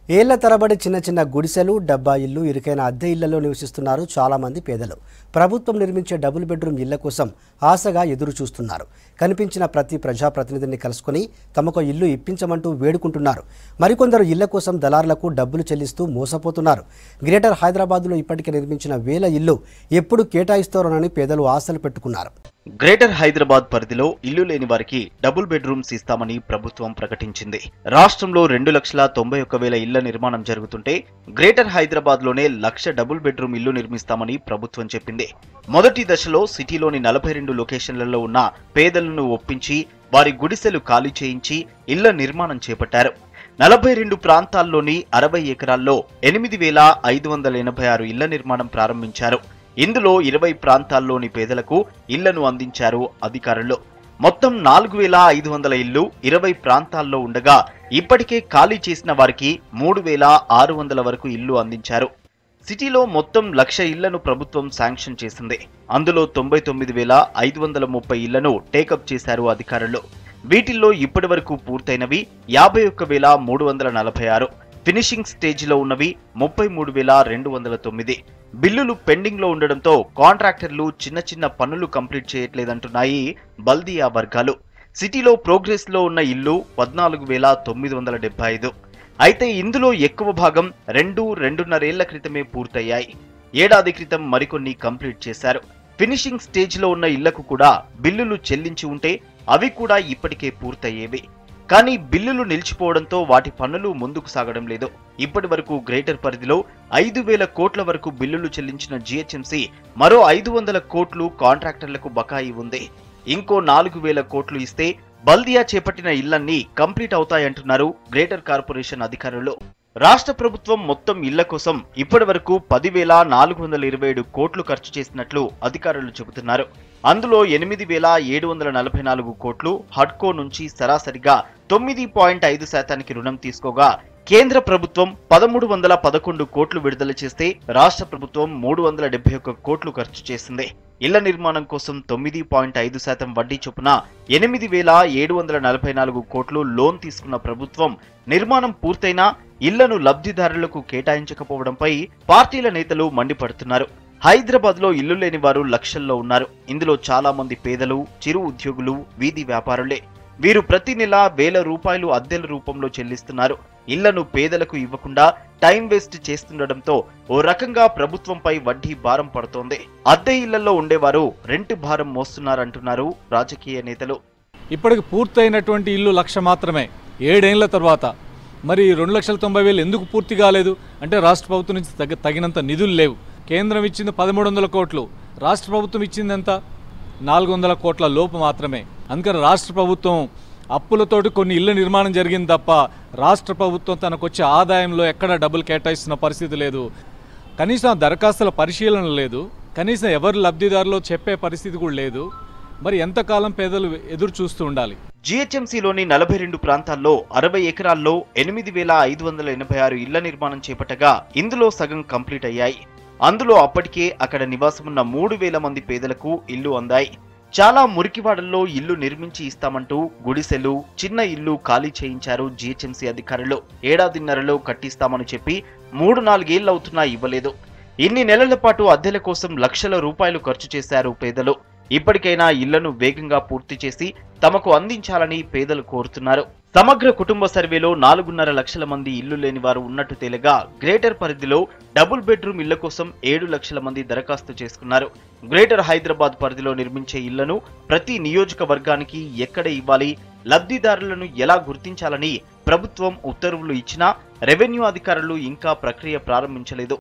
ఏళ్ల తరబడి చిన్న చిన్న గుడిసెలు డబ్బా ఇల్లు ఇరుకైన అద్దె ఇళ్లలో నివసిస్తున్నారు చాలా మంది పేదలు ప్రభుత్వం నిర్మించే డబుల్ బెడ్రూమ్ ఇళ్ల కోసం ఆశగా ఎదురు చూస్తున్నారు కనిపించిన ప్రతి ప్రజాప్రతినిధిని కలుసుకొని తమకు ఇల్లు ఇప్పించమంటూ వేడుకుంటున్నారు మరికొందరు ఇళ్ల కోసం దళారులకు డబ్బులు చెల్లిస్తూ మోసపోతున్నారు గ్రేటర్ హైదరాబాద్లో ఇప్పటికే నిర్మించిన వేల ఇల్లు ఎప్పుడు కేటాయిస్తారోనని పేదలు ఆశలు పెట్టుకున్నారు గ్రేటర్ హైదరాబాద్ పరిధిలో ఇల్లు లేని వారికి డబుల్ బెడ్రూమ్స్ ఇస్తామని ప్రభుత్వం ప్రకటించింది రాష్ట్రంలో రెండు లక్షల తొంభై ఒక్క వేల ఇళ్ల నిర్మాణం జరుగుతుంటే గ్రేటర్ హైదరాబాద్ లోనే లక్ష డబుల్ బెడ్రూమ్ ఇల్లు నిర్మిస్తామని ప్రభుత్వం చెప్పింది మొదటి దశలో సిటీలోని నలభై రెండు లొకేషన్లలో ఉన్న పేదలను ఒప్పించి వారి గుడిసెలు ఖాళీ చేయించి ఇళ్ల నిర్మాణం చేపట్టారు నలభై రెండు ప్రాంతాల్లోని అరవై ఎకరాల్లో ఎనిమిది వేల ఐదు వందల ఎనభై ఆరు ఇళ్ల నిర్మాణం ప్రారంభించారు ఇందులో ఇరవై ప్రాంతాల్లోని పేదలకు ఇళ్లను అందించారు అధికారులు మొత్తం నాలుగు వేల ఐదు వందల ఇళ్లు ఇరవై ప్రాంతాల్లో ఉండగా ఇప్పటికే ఖాళీ చేసిన వారికి మూడు వేల ఆరు వందల వరకు ఇళ్లు అందించారు సిటీలో మొత్తం లక్ష ఇళ్లను ప్రభుత్వం శాంక్షన్ చేసింది అందులో తొంభై తొమ్మిది వేల ఐదు వందల ముప్పై ఇళ్లను టేకప్ చేశారు అధికారులు వీటిల్లో ఇప్పటి వరకు పూర్తయినవి యాభై ఒక్క వేల మూడు వందల నలభై ఆరు ఫినిషింగ్ స్టేజిలో ఉన్నవి ముప్పై మూడు వేల రెండు వందల తొమ్మిది బిల్లులు పెండింగ్ లో ఉండడంతో కాంట్రాక్టర్లు చిన్న చిన్న పనులు కంప్లీట్ చేయట్లేదంటున్నాయి బల్దియా వర్గాలు సిటీలో ప్రోగ్రెస్ లో ఉన్న ఇల్లు పద్నాలుగు వేల తొమ్మిది వందల డెబ్బై ఐదు అయితే ఇందులో ఎక్కువ భాగం రెండు రెండున్నరేళ్ల క్రితమే పూర్తయ్యాయి ఏడాది క్రితం మరికొన్ని కంప్లీట్ చేశారు ఫినిషింగ్ స్టేజ్ లో ఉన్న ఇళ్లకు కూడా బిల్లులు చెల్లించి ఉంటే అవి కూడా ఇప్పటికే పూర్తయ్యేవి కానీ బిల్లులు నిలిచిపోవడంతో వాటి పనులు ముందుకు సాగడం లేదు ఇప్పటి వరకు గ్రేటర్ పరిధిలో ఐదు వేల కోట్ల వరకు బిల్లులు చెల్లించిన జీహెచ్ఎంసీ మరో ఐదు వందల కోట్లు కాంట్రాక్టర్లకు బకాయి ఉంది ఇంకో నాలుగు వేల కోట్లు ఇస్తే బల్దియా చేపట్టిన ఇళ్లన్నీ కంప్లీట్ అవుతాయంటున్నారు గ్రేటర్ కార్పొరేషన్ అధికారులు రాష్ట్ర ప్రభుత్వం మొత్తం ఇళ్ల కోసం ఇప్పటి వరకు పదివేల నాలుగు వందల ఇరవై ఏడు కోట్లు ఖర్చు చేసినట్లు అధికారులు చెబుతున్నారు అందులో ఎనిమిది వేల ఏడు వందల నలభై నాలుగు కోట్లు హడ్కో నుంచి సరాసరిగా తొమ్మిది పాయింట్ ఐదు శాతానికి రుణం తీసుకోగా కేంద్ర ప్రభుత్వం పదమూడు వందల పదకొండు కోట్లు విడుదల చేస్తే రాష్ట్ర ప్రభుత్వం మూడు వందల డెబ్బై ఒక్క కోట్లు ఖర్చు చేసింది ఇళ్ల నిర్మాణం కోసం తొమ్మిది పాయింట్ ఐదు శాతం వడ్డీ చొప్పున ఎనిమిది వేల ఏడు వందల నలభై నాలుగు కోట్లు లోన్ తీసుకున్న ప్రభుత్వం నిర్మాణం పూర్తయినా ఇళ్లను లబ్ధిదారులకు కేటాయించకపోవడంపై పార్టీల నేతలు మండిపడుతున్నారు హైదరాబాద్ లో ఇల్లు లేని వారు లక్షల్లో ఉన్నారు ఇందులో చాలా మంది పేదలు చిరు ఉద్యోగులు వీధి వ్యాపారులే వీరు ప్రతి నెల వేల రూపాయలు అద్దెల రూపంలో చెల్లిస్తున్నారు ఇళ్లను పేదలకు ఇవ్వకుండా టైం వేస్ట్ చేస్తుండటంతో ఓ రకంగా ప్రభుత్వంపై వడ్డీ భారం పడుతోంది అద్దె ఇళ్లలో ఉండేవారు రెంట్ భారం మోస్తున్నారంటున్నారు రాజకీయ నేతలు ఇప్పటికి పూర్తయినటువంటి ఇల్లు లక్ష మాత్రమే ఏడేళ్ల తర్వాత మరి రెండు లక్షల తొంభై వేలు ఎందుకు పూర్తి కాలేదు అంటే రాష్ట్ర ప్రభుత్వం నుంచి తగ్గ తగినంత నిధులు లేవు కేంద్రం ఇచ్చింది పదమూడు వందల కోట్లు రాష్ట్ర ప్రభుత్వం ఇచ్చింది ఎంత నాలుగు వందల కోట్ల లోపు మాత్రమే అందుకని రాష్ట్ర ప్రభుత్వం అప్పులతోటి కొన్ని ఇళ్ల నిర్మాణం జరిగింది తప్ప రాష్ట్ర ప్రభుత్వం తనకు వచ్చే ఆదాయంలో ఎక్కడ డబ్బులు కేటాయిస్తున్న పరిస్థితి లేదు కనీసం ఆ దరఖాస్తుల పరిశీలన లేదు కనీసం ఎవరు లబ్ధిదారులో చెప్పే పరిస్థితి కూడా లేదు మరి ఎంతకాలం పేదలు ఎదురు చూస్తూ ఉండాలి జీహెచ్ఎంసీలోని నలభై రెండు ప్రాంతాల్లో అరవై ఎకరాల్లో ఎనిమిది వేల ఐదు వందల ఎనభై ఆరు ఇళ్ల నిర్మాణం చేపట్టగా ఇందులో సగం కంప్లీట్ అయ్యాయి అందులో అప్పటికే అక్కడ నివాసమున్న మూడు వేల మంది పేదలకు ఇల్లు అందాయి చాలా మురికివాడల్లో ఇల్లు నిర్మించి ఇస్తామంటూ గుడిసెలు చిన్న ఇల్లు ఖాళీ చేయించారు జీహెచ్ఎంసీ అధికారులు ఏడాదిన్నరలో కట్టిస్తామని చెప్పి మూడు నాలుగేళ్లవుతున్నా ఇవ్వలేదు ఇన్ని నెలల పాటు అద్దెల కోసం లక్షల రూపాయలు ఖర్చు చేశారు పేదలు ఇప్పటికైనా ఇళ్లను వేగంగా పూర్తి చేసి తమకు అందించాలని పేదలు కోరుతున్నారు సమగ్ర కుటుంబ సర్వేలో నాలుగున్నర లక్షల మంది ఇల్లు లేని వారు ఉన్నట్టు తేలగా గ్రేటర్ పరిధిలో డబుల్ బెడ్రూమ్ ఇళ్ల కోసం ఏడు లక్షల మంది దరఖాస్తు చేసుకున్నారు గ్రేటర్ హైదరాబాద్ పరిధిలో నిర్మించే ఇళ్లను ప్రతి నియోజకవర్గానికి ఎక్కడ ఇవ్వాలి లబ్ధిదారులను ఎలా గుర్తించాలని ప్రభుత్వం ఉత్తర్వులు ఇచ్చినా రెవెన్యూ అధికారులు ఇంకా ప్రక్రియ ప్రారంభించలేదు